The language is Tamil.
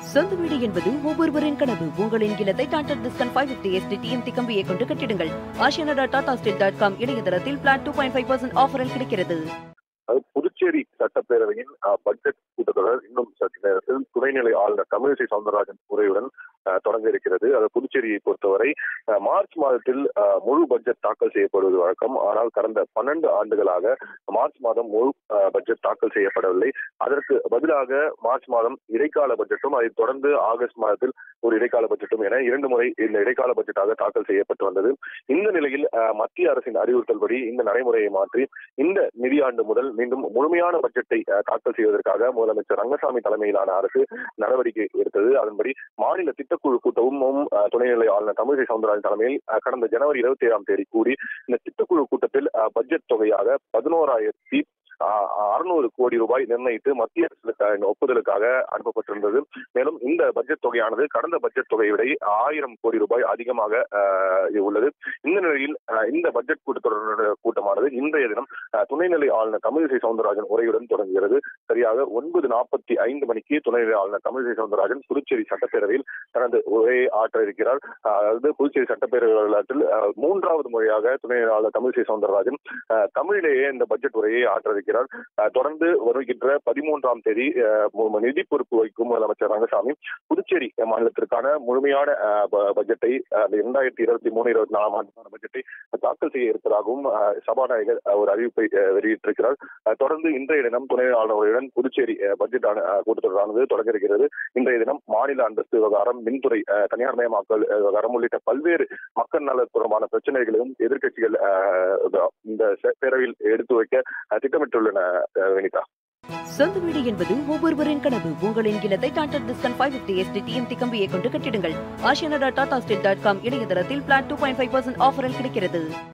சொந்த வீடு என்பது ஒவ்வொருவரின் கனவு உங்களின் இல்லத்தை Tata Tiscon five fifty SD TMT கம்பியை கொண்டு கட்டிடுங்கள் Aashiyana Tata steel dot com இணையதளத்தில் flat two point five percent ஆஃபரில் கிடைக்கிறது அது புதுச்சேரி சட்டப்பேரவையின் அஹ், பட்ஜெட் கூட்டத்தொடர் இன்னும் சற்று நேரத்தில் துணைநிலை ஆளுநர் தமிழிசை சவுந்தரராஜன் உரையுடன் அஹ், தொடங்க இருக்கிறது அது புதுச்சேரியை பொறுத்தவரை அஹ், மார்ச் மாதத்தில் அஹ், முழு பட்ஜெட் தாக்கல் செய்யப்படுவது வழக்கம் ஆனால் கடந்த பன்னெண்டு ஆண்டுகளாக மார்ச் மாதம் முழு அஹ், பட்ஜெட் தாக்கல் செய்யப்படவில்லை அதற்கு பதிலாக மார்ச் மாதம் இடைக்கால பட்ஜெட்டும் அதைத் தொடர்ந்து ஆகஸ்ட் மாதத்தில் ஒரு இடைக்கால பட்ஜெட்டும் என இரண்டு முறை இந்த இடைக்கால பட்ஜெட்டாக தாக்கல் செய்யப்பட்டு வந்தது இந்த நிலையில் அஹ், மத்திய அரசின் அறிவுறுத்தல்படி இந்த நடைமுறையை மாற்றி இந்த நிதியாண்டு முதல் மீண்டும் முழுமையான பட்ஜெட்டை அஹ், தாக்கல் செய்வதற்காக முதலமைச்சர் ரங்கசாமி தலைமையிலான அரசு நடவடிக்கை எடுத்தது அதன்படி மாநில திட்டக்குழு கூட்டமும் அஹ், துணைநிலை ஆளுநர் தமிழிசை சவுந்தரராஜன் தலைமையில் அஹ், கடந்த ஜனவரி இருபத்தி ஏழாம் தேதி கூடி இந்த திட்டக்குழு கூட்டத்தில் அஹ், பட்ஜெட் தொகையாக பதினோராயிரத்தி அறுநூறு கோடி ரூபாய் நிர்ணயித்து மத்திய அரசுக்கு ஒப்புதலுக்காக அனுப்பப்பட்டிருந்தது மேலும் இந்த பட்ஜெட் தொகையானது கடந்த பட்ஜெட் தொகையை விட ஆயிரம் கோடி ரூபாய் அதிகமாக அஹ், உள்ளது இந்த நிலையில் அஹ், இந்த பட்ஜெட் கூட்டத்தொடர் கூட்டமானது இன்றைய தினம் அஹ், துணைநிலை ஆளுநர் தமிழிசை சவுந்தரராஜன் உரையுடன் தொடங்குகிறது சரியாக ஒன்பது நாற்பத்தி ஐந்து மணிக்கு துணைநிலை ஆளுநர் தமிழிசை சவுந்தரராஜன் புதுச்சேரி சட்டப்பேரவையில் தனது உரையை ஆற்ற இருக்கிறார் அஹ், அதாவது புதுச்சேரி சட்டப்பேரவை வரலாற்றில் அஹ், மூன்றாவது முறையாக துணைநிலை ஆளுநர் தமிழிசை சவுந்தரராஜன் அஹ், தமிழிலேயே இந்த பட்ஜெட் உரையை ஆற்ற இருக்கிறார் அஹ், தொடர்ந்து வருகின்ற பதிமூன்றாம் தேதி அஹ், மு- நிதி பொறுப்பு வகிக்கும் முதலமைச்சர் ரங்கசாமி புதுச்சேரி மாநிலத்திற்கான முழுமையான அஹ், ப- பட்ஜெட்டை அஹ், அந்த இரண்டாயிரத்தி இருபத்தி மூணு இருபத்தி நாலாம் ஆண்டுக்கான பட்ஜெட்டை தாக்கல் செய்ய இருப்பதாகவும் அஹ், சபாநாயகர் அஹ், ஒரு அறிவிப்பை அஹ், வெளியிட்டிருக்கிறார் அஹ், தொடர்ந்து இன்றைய தினம் துணை ஆளுநருடன் புதுச்சேரி அஹ், பட்ஜெட் ஆன- அஹ், கூட்டத்தொடரானது தொடங்க இருக்கிறது இன்றைய தினம் மாநில அந்தஸ்து விவகாரம் மின்துறை அஹ், தனியார் மயமாக்கல் அஹ், விவகாரம் உள்ளிட்ட பல்வேறு மக்கள் நல தொடர்பான பிரச்சனைகளையும் எதிர்க்கட்சிகள் அஹ், இந்த ச- பேரவையில் எடுத்து வைக்க அஹ், திட்டமிட்டுள்ளன அஹ், வினிதா சொந்த வீடு என்பது ஒவ்வொருவரின் கனவு உங்களின் இல்லத்தை Tata Tiscon five fifty SD TMT கம்பியை கொண்டு கட்டிடுங்கள் Aashiyana Tata steel dot com இணையதளத்தில் flat two point five percent ஆஃபரில் கிடைக்கிறது